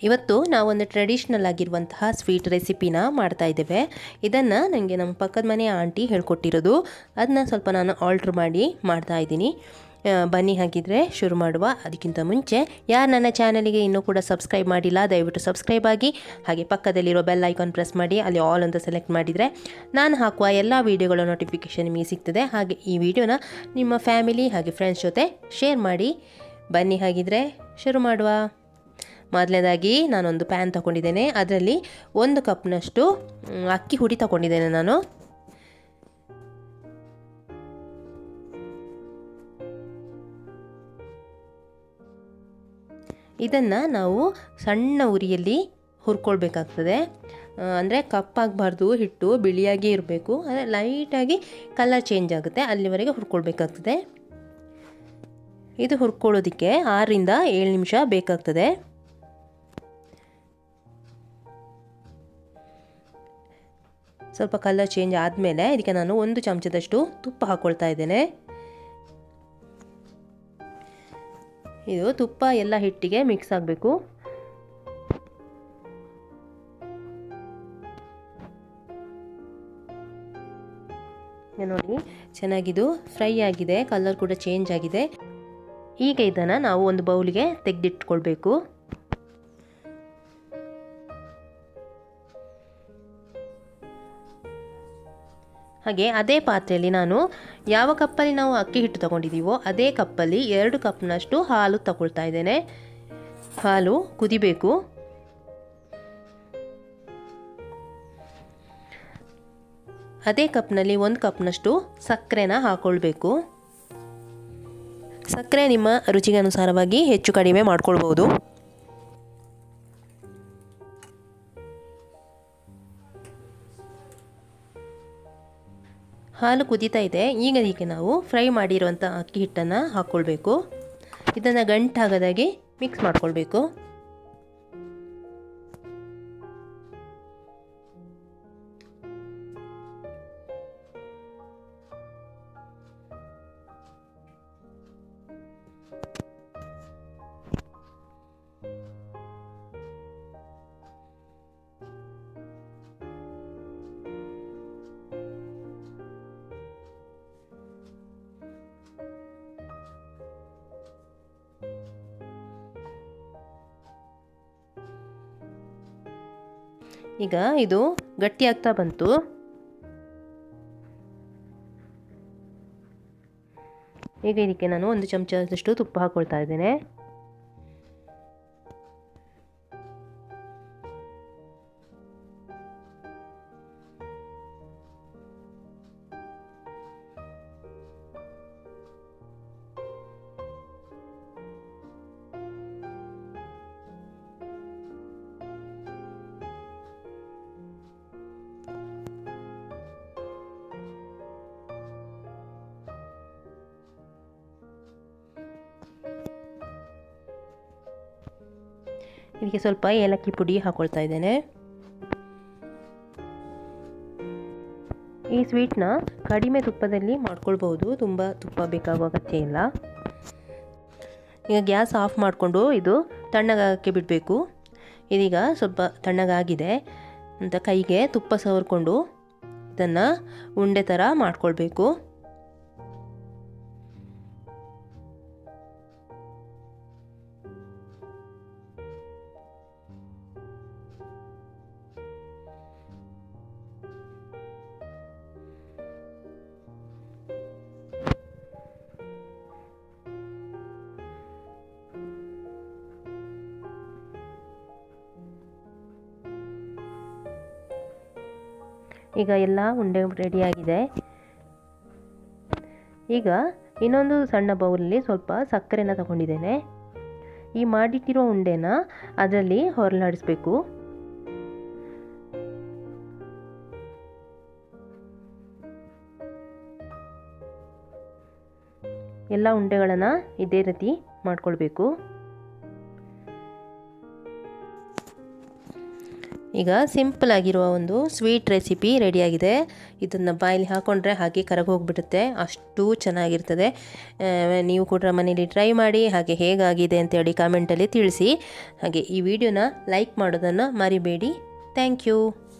ಇವತ್ತು ನಾವೊಂದು ಟ್ರೆಡಿಷ್ನಲ್ ಆಗಿರುವಂತಹ ಸ್ವೀಟ್ ರೆಸಿಪಿನ ಮಾಡ್ತಾ ಇದ್ದೇವೆ ಇದನ್ನು ನನಗೆ ನಮ್ಮ ಪಕ್ಕದ ಮನೆ ಆಂಟಿ ಹೇಳ್ಕೊಟ್ಟಿರೋದು ಅದನ್ನ ಸ್ವಲ್ಪ ನಾನು ಆಲ್ಟ್ರ್ ಮಾಡಿ ಮಾಡ್ತಾ ಇದ್ದೀನಿ ಆ, ಬನ್ನಿ ಹಾಗಿದ್ರೆ ಶುರು ಮಾಡುವ ಅದಕ್ಕಿಂತ ಮುಂಚೆ ಯಾರು ನನ್ನ ಚಾನಲಿಗೆ ಇನ್ನೂ ಕೂಡ ಸಬ್ಸ್ಕ್ರೈಬ್ ಮಾಡಿಲ್ಲ ದಯವಿಟ್ಟು ಸಬ್ಸ್ಕ್ರೈಬ್ ಆಗಿ ಹಾಗೆ ಪಕ್ಕದಲ್ಲಿರೋ ಬೆಲ್ ಐಕಾನ್ ಪ್ರೆಸ್ ಮಾಡಿ ಅಲ್ಲಿ ಆಲ್ ಅಂತ ಸೆಲೆಕ್ಟ್ ಮಾಡಿದರೆ ನಾನು ಹಾಕುವ ಎಲ್ಲ ವೀಡಿಯೋಗಳ ನೋಟಿಫಿಕೇಷನ್ ನಿಮಗೆ ಸಿಗ್ತದೆ ಹಾಗೆ ಈ ವಿಡಿಯೋನ ನಿಮ್ಮ ಫ್ಯಾಮಿಲಿ ಹಾಗೆ ಫ್ರೆಂಡ್ಸ್ ಜೊತೆ ಶೇರ್ ಮಾಡಿ ಬನ್ನಿ ಹಾಗಿದ್ರೆ ಶುರು ಮಾಡುವ ಮೊದಲನೇದಾಗಿ ನಾನೊಂದು ಪ್ಯಾನ್ ತಗೊಂಡಿದ್ದೇನೆ ಅದರಲ್ಲಿ ಒಂದು ಕಪ್ನಷ್ಟು ಮ್, ಅಕ್ಕಿ ಹುಡಿ ತಗೊಂಡಿದ್ದೇನೆ ನಾನು ಇದನ್ನು ನಾವು ಸಣ್ಣ ಉರಿಯಲ್ಲಿ ಹುರ್ಕೊಳ್ಬೇಕಾಗ್ತದೆ ಅಂದರೆ ಕಪ್ಪಾಗಬಾರ್ದು ಹಿಟ್ಟು ಬಿಳಿಯಾಗಿ ಇರಬೇಕು ಅಂದರೆ ಲೈಟಾಗಿ ಕಲರ್ ಚೇಂಜ್ ಆಗುತ್ತೆ ಅಲ್ಲಿವರೆಗೆ ಹುರ್ಕೊಳ್ಬೇಕಾಗ್ತದೆ ಇದು ಹುರ್ಕೊಳ್ಳೋದಕ್ಕೆ ಆರರಿಂದ ಏಳು ನಿಮಿಷ ಬೇಕಾಗ್ತದೆ ಸ್ವಲ್ಪ ಕಲರ್ ಚೇಂಜ್ ಆದಮೇಲೆ ಇದಕ್ಕೆ ನಾನು ಒಂದು ಚಮಚದಷ್ಟು ತುಪ್ಪ ಹಾಕ್ಕೊಳ್ತಾ ಇದ್ದೇನೆ ಇದು ತುಪ್ಪ ಎಲ್ಲ ಹಿಟ್ಟಿಗೆ ಮಿಕ್ಸ್ ಆಗಬೇಕು ನೋಡಿ ಚೆನ್ನಾಗಿದು ಫ್ರೈ ಆಗಿದೆ ಕಲರ್ ಕೂಡ ಚೇಂಜ್ ಆಗಿದೆ ಈಗ ಇದನ್ನು ನಾವು ಒಂದು ಬೌಲಿಗೆ ತೆಗೆದಿಟ್ಕೊಳ್ಬೇಕು ಹಾಗೆ ಅದೇ ಪಾತ್ರೆಯಲ್ಲಿ ನಾನು ಯಾವ ಕಪ್ಪಲ್ಲಿ ನಾವು ಅಕ್ಕಿ ಹಿಟ್ಟು ತಗೊಂಡಿದ್ದೀವೋ ಅದೇ ಕಪ್ಪಲ್ಲಿ ಎರಡು ಕಪ್ನಷ್ಟು ಹಾಲು ತಗೊಳ್ತಾ ಇದ್ದೇನೆ ಹಾಲು ಕುದಿಬೇಕು ಅದೇ ಕಪ್ನಲ್ಲಿ ಒಂದು ಕಪ್ನಷ್ಟು ಸಕ್ಕರೆನ ಹಾಕ್ಕೊಳ್ಬೇಕು ಸಕ್ಕರೆ ನಿಮ್ಮ ರುಚಿಗೆ ಅನುಸಾರವಾಗಿ ಹೆಚ್ಚು ಕಡಿಮೆ ಮಾಡ್ಕೊಳ್ಬೋದು ಹಾಲು ಕುದೀತಾ ಇದೆ ಈಗ ಇದಕ್ಕೆ ನಾವು ಫ್ರೈ ಮಾಡಿರುವಂಥ ಅಕ್ಕಿ ಹಿಟ್ಟನ್ನು ಹಾಕ್ಕೊಳ್ಬೇಕು ಇದನ್ನು ಗಂಟಾಗದಾಗೆ ಮಿಕ್ಸ್ ಮಾಡ್ಕೊಳ್ಬೇಕು ಈಗ ಇದು ಗಟ್ಟಿ ಆಗ್ತಾ ಬಂತು ಈಗ ಇದಕ್ಕೆ ನಾನು ಒಂದು ಚಮಚದಷ್ಟು ತುಪ್ಪ ಹಾಕೊಳ್ತಾ ಇದ್ದೇನೆ ಇದಕ್ಕೆ ಸ್ವಲ್ಪ ಏಲಕ್ಕಿ ಪುಡಿ ಹಾಕೊಳ್ತಾ ಇದ್ದೇನೆ ಈ ಸ್ವೀಟ್ನ ಕಡಿಮೆ ತುಪ್ಪದಲ್ಲಿ ಮಾಡ್ಕೊಳ್ಬಹುದು ತುಂಬ ತುಪ್ಪ ಬೇಕಾಗುವ ಅಗತ್ಯ ಇಲ್ಲ ಈಗ ಗ್ಯಾಸ್ ಆಫ್ ಮಾಡಿಕೊಂಡು ಇದು ತಣ್ಣಗಾಗಕ್ಕೆ ಬಿಡಬೇಕು ಇದೀಗ ಸ್ವಲ್ಪ ತಣ್ಣಗಾಗಿದೆ ಅಂತ ಕೈಗೆ ತುಪ್ಪ ಸವರ್ಕೊಂಡು ಇದನ್ನು ಉಂಡೆ ಥರ ಮಾಡ್ಕೊಳ್ಬೇಕು ಈಗ ಎಲ್ಲ ಉಂಡೆ ರೆಡಿಯಾಗಿದೆ ಈಗ ಇನ್ನೊಂದು ಸಣ್ಣ ಬೌಲಲ್ಲಿ ಸ್ವಲ್ಪ ಸಕ್ಕರೆನ ತಗೊಂಡಿದ್ದೇನೆ ಈ ಮಾಡಿಟ್ಟಿರೋ ಉಂಡೆನ ಅದರಲ್ಲಿ ಹೊರಲಾಡಿಸ್ಬೇಕು ಎಲ್ಲ ಉಂಡೆಗಳನ್ನು ಇದೇ ರೀತಿ ಮಾಡ್ಕೊಳ್ಬೇಕು ಈಗ ಸಿಂಪಲ್ ಆಗಿರುವ ಒಂದು ಸ್ವೀಟ್ ರೆಸಿಪಿ ರೆಡಿಯಾಗಿದೆ ಇದನ್ನು ಬಾಯಲ್ಲಿ ಹಾಕ್ಕೊಂಡ್ರೆ ಹಾಗೆ ಕರಗೋಗ್ಬಿಡುತ್ತೆ ಅಷ್ಟು ಚೆನ್ನಾಗಿರ್ತದೆ ಆ, ನೀವು ಕೂಡ ಮನೇಲಿ ಟ್ರೈ ಮಾಡಿ ಹಾಗೆ ಹೇಗಾಗಿದೆ ಅಂತೇಳಿ ಕಾಮೆಂಟಲ್ಲಿ ತಿಳಿಸಿ ಹಾಗೆ ಈ ವಿಡಿಯೋನ ಲೈಕ್ ಮಾಡೋದನ್ನು ಮರಿಬೇಡಿ ಥ್ಯಾಂಕ್ ಯು